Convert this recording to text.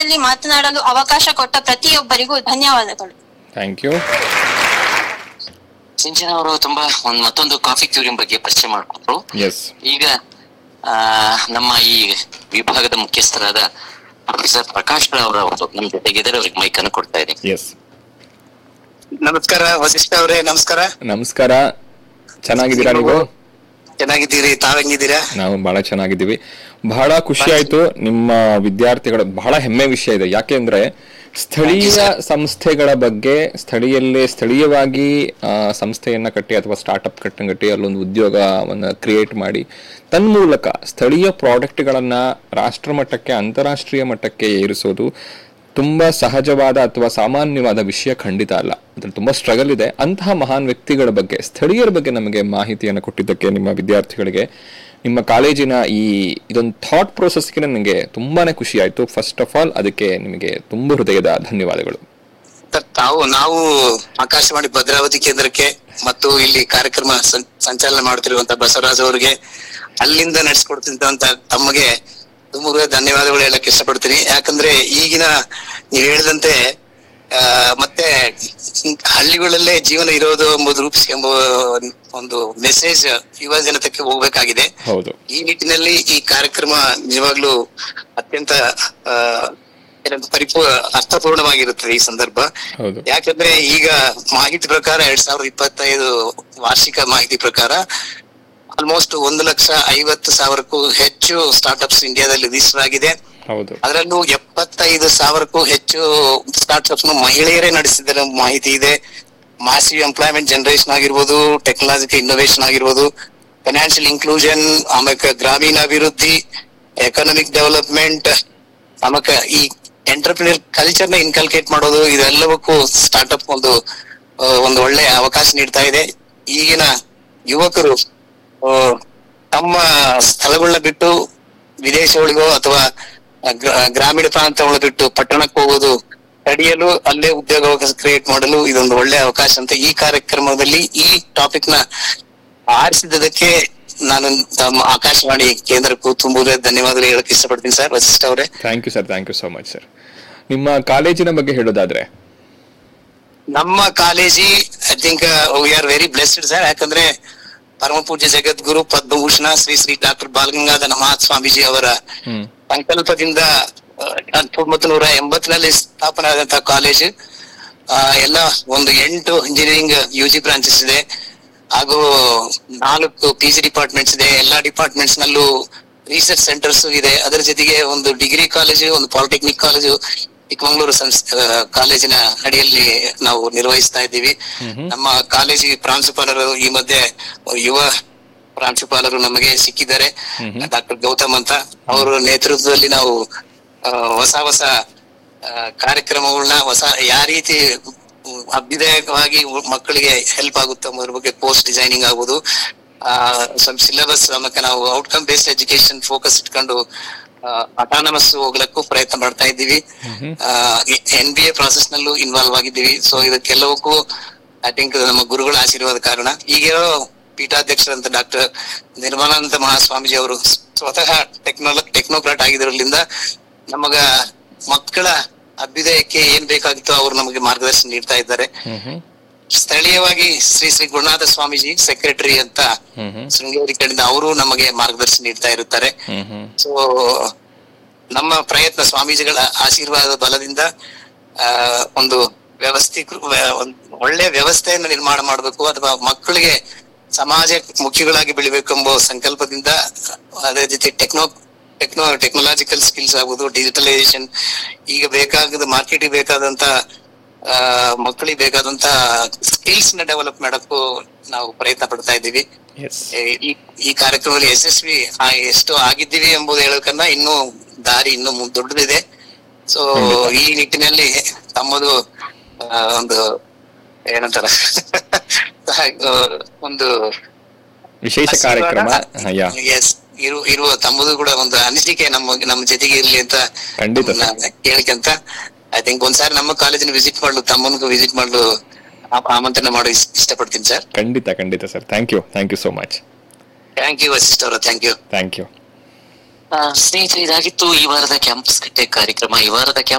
ವೇದಿಕೆಯಲ್ಲಿ ಮಾತನಾಡಲು ಅವಕಾಶ ಕೊಟ್ಟ ಪ್ರತಿಯೊಬ್ಬರಿಗೂ ಧನ್ಯವಾದಗಳು ಥ್ಯಾಂಕ್ ಯು ಸಿಂಚನ ಅವರು ತುಂಬಾ ಒಂದ್ ಮತ್ತೊಂದು ಕಾಫಿ ಕ್ಯೂರಿಯಂ ಬಗ್ಗೆ ಪರಿಚಯ ಮಾಡಿಕೊಟ್ರು ಎಸ್ ಈಗ ಆ, ನಮ್ಮ ಈ ವಿಭಾಗದ ಮುಖ್ಯಸ್ಥರಾದ ಪ್ರೊಫೆಸರ್ ಪ್ರಕಾಶ್ ರಾವ್ ಅವರು ನಮ್ಮ ಜೊತೆಗಿದ್ದಾರೆ ಅವ್ರಿಗೆ ಮೈಕ್ ಅನ್ನು ಕೊಡ್ತಾ ಇದ್ದೀನಿ ಎಸ್ ನಮಸ್ಕಾರ ವಸಿಷ್ಠ ಅವರೇ ನಮಸ್ಕಾರ ನಮಸ್ಕಾರ ಚೆನ್ನಾಗಿದ್ದೀರಾ ನೀವು ಚೆನ್ನಾಗಿದ್ದೀರಿ ತಾವ್ ಹೆಂಗಿದ್ದೀರಾ ನಾವು ಬಹಳ ಚೆನ್ನಾಗಿದ್ದೀವಿ ಬಹಳ ಖುಷಿ ಆಯ್ತು ನಿಮ್ಮ ವಿದ್ಯಾರ್ಥಿಗಳ ಬಹಳ ಹೆಮ್ಮೆ ವಿಷಯ ಇದೆ ಯಾಕೆಂದ್ರೆ ಸ್ಥಳೀಯ ಸಂಸ್ಥೆಗಳ ಬಗ್ಗೆ ಸ್ಥಳೀಯಲ್ಲೇ ಸ್ಥಳೀಯವಾಗಿ ಆ, ಸಂಸ್ಥೆಯನ್ನ ಕಟ್ಟಿ ಅಥವಾ ಸ್ಟಾರ್ಟ್ಅಪ್ ಕಟ್ಟಂಗ್ ಕಟ್ಟಿ ಅಲ್ಲೊಂದು ಉದ್ಯೋಗವನ್ನ ಕ್ರಿಯೇಟ್ ಮಾಡಿ ತನ್ಮೂಲಕ ಸ್ಥಳೀಯ ಪ್ರಾಡಕ್ಟ್ಗಳನ್ನ ರಾಷ್ಟ್ರ ಮಟ್ಟಕ್ಕೆ ಅಂತಾರಾಷ್ಟ್ರೀಯ ಮಟ್ಟಕ್ಕೆ ಏರಿಸೋದು ತುಂಬಾ ಸಹಜವಾದ ಅಥವಾ ಸಾಮಾನ್ಯವಾದ ವಿಷಯ ಖಂಡಿತ ಅಲ್ಲ ಅದ್ರಲ್ಲಿ ತುಂಬಾ ಸ್ಟ್ರಗಲ್ ಇದೆ ಅಂತಹ ಮಹಾನ್ ವ್ಯಕ್ತಿಗಳ ಬಗ್ಗೆ ಸ್ಥಳೀಯರ ಬಗ್ಗೆ ನಮಗೆ ಮಾಹಿತಿಯನ್ನು ಕೊಟ್ಟಿದ್ದಕ್ಕೆ ನಿಮ್ಮ ವಿದ್ಯಾರ್ಥಿಗಳಿಗೆ ನಿಮ್ಮ ಕಾಲೇಜಿನ ಈ ಇದೊಂದು ಥಾಟ್ ಪ್ರೋಸೆಸ್ಗೆ ನನಗೆ ತುಂಬಾನೇ ಖುಷಿ ಆಯ್ತು ಫಸ್ಟ್ ಆಫ್ ಆಲ್ ಅದಕ್ಕೆ ನಿಮಗೆ ತುಂಬ ಹೃದಯದ ಧನ್ಯವಾದಗಳು ತ- ತಾವು ನಾವು ಆಕಾಶವಾಣಿ ಭದ್ರಾವತಿ ಕೇಂದ್ರಕ್ಕೆ ಮತ್ತು ಇಲ್ಲಿ ಕಾರ್ಯಕ್ರಮ ಸಂ- ಸಂಚಾಲನೆ ಮಾಡುತ್ತಿರುವಂತ ಬಸವರಾಜ್ ಅವರಿಗೆ ಅಲ್ಲಿಂದ ನಡೆಸ್ಕೊಡ್ತಿದ್ದಂತ ತಮಗೆ ತುಂಬ ಧನ್ಯವಾದಗಳು ಹೇಳಕ್ ಇಷ್ಟಪಡ್ತೀನಿ ಯಾಕಂದ್ರೆ ಈಗಿನ ನೀವು ಹೇಳಿದಂತೆ ಆ, ಮತ್ತೆ ಹಳ್ಳಿಗಳಲ್ಲೇ ಜೀವನ ಇರೋದು ಎಂಬುದು ರೂಪಿಸ್ಕೊಂಬ ಒಂದು ಮೆಸೇಜ್ ಯುವ ಜನತಕ್ಕೆ ಹೋಗ್ಬೇಕಾಗಿದೆ ಹೌದು ಈ ನಿಟ್ಟಿನಲ್ಲಿ ಈ ಕಾರ್ಯಕ್ರಮ ನಿಜವಾಗ್ಲೂ ಅತ್ಯಂತ ಆ, ಏನಂತ ಪರಿಪೂ ಅರ್ಥಪೂರ್ಣವಾಗಿರುತ್ತದೆ ಈ ಸಂದರ್ಭ ಹೌದು ಯಾಕಂದ್ರೆ ಈಗ ಮಾಹಿತಿ ಪ್ರಕಾರ ಎರಡ್ ಸಾವಿರದ ಇಪ್ಪತ್ತೈದು ವಾರ್ಷಿಕ ಮಾಹಿತಿ ಪ್ರಕಾರ ಆಲ್ಮೋಸ್ಟ್ ಒಂದು ಲಕ್ಷ ಐವತ್ತು ಸಾವಿರಕ್ಕೂ ಹೆಚ್ಚು ಸ್ಟಾರ್ಟ್ಅಪ್ಸ್ ಇಂಡಿಯಾದಲ್ಲಿ ರಿಜಿಸ್ಟರ್ ಆಗಿದೆ ಹೌದು ಅದರಲ್ಲೂ ಎಪ್ಪತ್ತೈದು ಸಾವಿರಕ್ಕೂ ಹೆಚ್ಚು ಸ್ಟಾರ್ಟ್ಅಪ್ಸ್ ಮಹಿಳೆಯರೇ ನಡೆಸಿದ ಮಾಹಿತಿ ಇದೆ ಮಾಸಿವ್ ಎಂಪ್ಲಾಯ್ಮೆಂಟ್ ಜನರೇಷನ್ ಆಗಿರ್ಬೋದು ಟೆಕ್ನಾಲಜಿಕಲ್ ಇನ್ನೋವೇಶನ್ ಆಗಿರ್ಬೋದು ಫೈನಾನ್ಷಿಯಲ್ ಇನ್ಕ್ಲೂಷನ್ ಆಮೇಲೆ ಗ್ರಾಮೀಣ ಅಭಿವೃದ್ಧಿ ಎಕನಾಮಿಕ್ ಡೆವಲಪ್ಮೆಂಟ್ ಆಮೇಲೆ ಈ ಎಂಟರ್ಪ್ರಿನಿಯರ್ ಕಲ್ಚರ್ ನ ಇನ್ಕಲ್ಕೇಟ್ ಮಾಡೋದು ಇದೆಲ್ಲವಕ್ಕೂ ಸ್ಟಾರ್ಟ್ಅಪ್ ಒಂದು ಆ, ಒಂದು ಒಳ್ಳೆ ಅವಕಾಶ ನೀಡ್ತಾ ಇದೆ ಈಗಿನ ಯುವಕರು ಆ, ತಮ್ಮ ಸ್ಥಳಗಳನ್ನ ಬಿಟ್ಟು ವಿದೇಶಗಳಿಗೋ ಅಥವಾ ಗ್ರ- ಗ್ರಾಮೀಣ ಪ್ರಾಂತಗಳ ಬಿಟ್ಟು ಪಟ್ಟಣಕ್ಕೆ ಹೋಗೋದು ತಡೆಯಲು ಅಲ್ಲೇ ಉದ್ಯೋಗ ಅವಕಾಶ ಕ್ರಿಯೇಟ್ ಮಾಡಲು ಇದೊಂದು ಒಳ್ಳೆ ಅವಕಾಶ ಅಂತ ಈ ಕಾರ್ಯಕ್ರಮದಲ್ಲಿ ಈ ಟಾಪಿಕ್ ನ ಆರಿಸಿದ್ದಕ್ಕೆ ನಾನು ತಮ್ಮ ಆಕಾಶವಾಣಿ ಕೇಂದ್ರಕ್ಕೂ ತುಂಬ ಧನ್ಯವಾದಗಳು ಹೇಳಕ್ ಇಷ್ಟಪಡ್ತೀನಿ ಸರ್ ವಸಿಷ್ಠ ಅವರೇ thank you sir thank you so much sir ನಿಮ್ಮ ಕಾಲೇಜಿನ ಬಗ್ಗೆ ಹೇಳೋದಾದ್ರೆ ನಮ್ಮ ಕಾಲೇಜಿ I think we are very blessed sir ಯಾಕಂದ್ರೆ ಪರಮ ಪೂಜ್ಯ ಜಗದ್ಗುರು ಪದ್ಮಭೂಷಣ ಶ್ರೀ ಶ್ರೀ ಡಾಕ್ಟರ್ ಬಾಲಗಂಗಾಧರ ಮಹಾತ್ ಸ್ವಾಮೀಜಿ ಅವರ ಹ್ಮ್ ಸಂಕಲ್ಪದಿಂದ ಹತ್ತೊಂಬತ್ತು ನೂರ ಎಂಬತ್ತರಲ್ಲಿ ಸ್ಥಾಪನೆ ಆದಂತಹ ಕಾಲೇಜ್ ಎಲ್ಲ ಒಂದು ಎಂಟು ಇಂಜಿನಿಯರಿಂಗ್ ಯು ಜಿ ಬ್ರಾಂಚಸ್ ಇದೆ ಹಾಗೂ ನಾಲ್ಕು ಪಿ ಜಿ ಡಿಪಾರ್ಟ್ಮೆಂಟ್ಸ್ ಇದೆ ಎಲ್ಲಾ ಡಿಪಾರ್ಟ್ಮೆಂಟ್ಸ್ ನಲ್ಲೂ ರಿಸರ್ಚ್ ಸೆಂಟರ್ಸ್ ಇದೆ ಅದರ ಜೊತೆಗೆ ಒಂದು ಡಿಗ್ರಿ ಕಾಲೇಜು ಒಂದು ಪಾಲಿಟೆಕ್ನಿಕ್ ಕಾಲೇಜು ಚಿಕ್ಕಮಂಗ್ಳೂರು ಸಂಸ್ ಆ, ಕಾಲೇಜಿನ ಅಡಿಯಲ್ಲಿ ನಾವು ನಿರ್ವಹಿಸ್ತಾ ಇದ್ದೀವಿ ನಮ್ಮ ಕಾಲೇಜಿಗೆ ಪ್ರಾಂಶುಪಾಲರು ಈ ಮಧ್ಯೆ ಯುವ ಪ್ರಾಂಶುಪಾಲರು ನಮಗೆ ಸಿಕ್ಕಿದ್ದಾರೆ ಡಾಕ್ಟರ್ ಗೌತಮ್ ಅಂತ ಅವರ ನೇತೃತ್ವದಲ್ಲಿ ನಾವು ಆ, ಹೊಸ ಹೊಸ ಆ, ಕಾರ್ಯಕ್ರಮಗಳನ್ನ ಹೊಸ ಯಾವ ರೀತಿ ಉ- ಅಭ್ಯುದಯವಾಗಿ ಉ- ಮಕ್ಕಳಿಗೆ ಹೆಲ್ಪ್ ಆಗುತ್ತೆ ಅನ್ನೋದ್ರ ಬಗ್ಗೆ ಕೋರ್ಸ್ ಡಿಸೈನಿಂಗ್ ಆಗ್ಬೋದು ಆ ಸ್ವಲ್ಪ ಸಿಲೆಬಸ್ ಆಮೇಲೆ ನಾವು ಔಟ್ಕಮ್ ಬೇಸ್ಡ್ ಎಜುಕೇಶನ್ ಫೋಕಸ್ ಇಟ್ಕೊಂಡು ಅಟಾನಮಸ್ ಹೋಗ್ಲಕ್ಕೂ ಪ್ರಯತ್ನ ಮಾಡ್ತಾ ಇದ್ದೀವಿ ಎನ್ ಬಿ ಎ ಪ್ರಾಸೆಸ್ ನಲ್ಲೂ ಇನ್ವಾಲ್ವ್ ಆಗಿದ್ದೀವಿ ಸೊ ಇದಕ್ಕೆಲ್ಲವಕ್ಕೂ ಐ ಥಿಂಕ್ ನಮ್ಮ ಗುರುಗಳ ಆಶೀರ್ವಾದ ಕಾರಣ ಈಗಿರೋ ಪೀಠಾಧ್ಯಕ್ಷರಂತ ಡಾಕ್ಟರ್ ನಿರ್ಮಲಾನಂದ ಮಹಾಸ್ವಾಮೀಜಿ ಅವರು ಸ್ವತಃ ಟೆಕ್ನಾಲಜಿ ಟೆಕ್ನೋಕ್ರಾಟ್ ಆಗಿದ್ರಲ್ಲಿಂದ ನಮಗ ಮಕ್ಕಳ ಅಭ್ಯುದಯಕ್ಕೆ ಏನ್ ಬೇಕಾಗಿತ್ತೋ ಅವರು ನಮಗೆ ಮಾರ್ಗದರ್ಶನ ನೀಡ್ತಾ ಇದ್ದಾರೆ ಹ್ಮ್ ಹ್ಮ್ ಸ್ಥಳೀಯವಾಗಿ ಶ್ರೀ ಶ್ರೀ ಗುರುನಾಥ ಸ್ವಾಮೀಜಿ ಸೆಕ್ರೆಟರಿ ಅಂತ ಹ್ಮ್ ಹ್ಮ್ ಶೃಂಗೇರಿ ಕಡೆಯಿಂದ ಅವರು ನಮಗೆ ಮಾರ್ಗದರ್ಶನ ನೀಡ್ತಾ ಇರುತ್ತಾರೆ ಹ್ಮ್ ಹ್ಮ್ ಸೊ ನಮ್ಮ ಪ್ರಯತ್ನ ಸ್ವಾಮೀಜಿಗಳ ಆಶೀರ್ವಾದ ಬಲದಿಂದ ಆ, ಒಂದು ವ್ಯವಸ್ಥಿಕ ಒಂದು ಒಳ್ಳೆ ವ್ಯವಸ್ಥೆಯನ್ನು ನಿರ್ಮಾಣ ಮಾಡಬೇಕು ಅಥವಾ ಮಕ್ಕಳಿಗೆ ಸಮಾಜ ಮುಖಿಗಳಾಗಿ ಬೆಳಿಬೇಕು ಎಂಬ ಸಂಕಲ್ಪದಿಂದ ಅದೇ ಜೊತೆ ಟೆಕ್ನೋ ಟೆಕ್ನೋ ಟೆಕ್ನಾಲಜಿಕಲ್ ಸ್ಕಿಲ್ಸ್ ಆಗ್ಬೋದು ಡಿಜಿಟಲೈಸೇಷನ್ ಈಗ ಬೇಕಾಗದ ಮಾರ್ಕೆಟ್ ಬೇಕಾದಂತ ಆ, ಮಕ್ಕಳಿಗೆ ಬೇಕಾದಂತ ಸ್ಕಿಲ್ಸ್ ನ ಡೆವಲಪ್ ಮಾಡಕ್ಕೂ ನಾವು ಪ್ರಯತ್ನ ಪಡ್ತಾ ಇದ್ದೀವಿ ಎಸ್ ಈ- ಈ ಈ ಕಾರ್ಯಕ್ರಮದಲ್ಲಿ ಯಶಸ್ವಿ ಆ- ಎಷ್ಟು ಆಗಿದ್ದೀವಿ ಎಂಬುದು ಹೇಳೋಕನ್ನ ಇನ್ನೂ ದಾರಿ ಇನ್ನೂ ಮುಂದ್ ದೊಡ್ಡದಿದೆ ಸೊ ಈ ನಿಟ್ಟಿನಲ್ಲಿ ತಮ್ಮದು ಆ, ಒಂದು ಏನಂತಾರ ಆ, ಒಂದು ವಿಶೇಷ ಕಾರ್ಯಕ್ರಮ ಹಾ, ಯಾ ಎಸ್ ಇರು ಇರುವ ತಮ್ಮದು ಕೂಡ ಒಂದು ಅನಿಸಿಕೆ ನಮ್ಮ ನಮ್ಮ ಜೊತೆಗೆ ಇರ್ಲಿ ಅಂತ ಖಂಡಿತ ಸರ್. ತಮ್ಮನ್ನ ಕೇಳ್ಕಂತ ಐ ಥಿಂಕ್ ಒಂದ್ಸಾರಿ ನಮ್ಮ ಕಾಲೇಜಿನ ವಿಸಿಟ್ ಮಾಡ್ಲು ತಮ್ಮನಿಗೂ ವಿಸಿಟ್ ಮಾಡ್ಲು ಆ- ಆಮಂತ್ರಣ ಮಾಡೋ ಇಸ್- ಇಷ್ಟಪಡ್ತೀನಿ ಸರ್ ಖಂಡಿತ ಖಂಡಿತ sir thank you thank you so much thank you Vasishtha ಅವರ ಥ್ಯಾಂಕ್ ಯು ಥ್ಯಾಂಕ್ ಯು ಆ, ಸ್ನೇಹಿತರೆ ಇದಾಗಿತ್ತು ಈ ವಾರದ ಕ್ಯಾಂಪಸ್ ಕಟ್ಟೆ ಕಾರ್ಯಕ್ರಮ ಈ ವಾರದ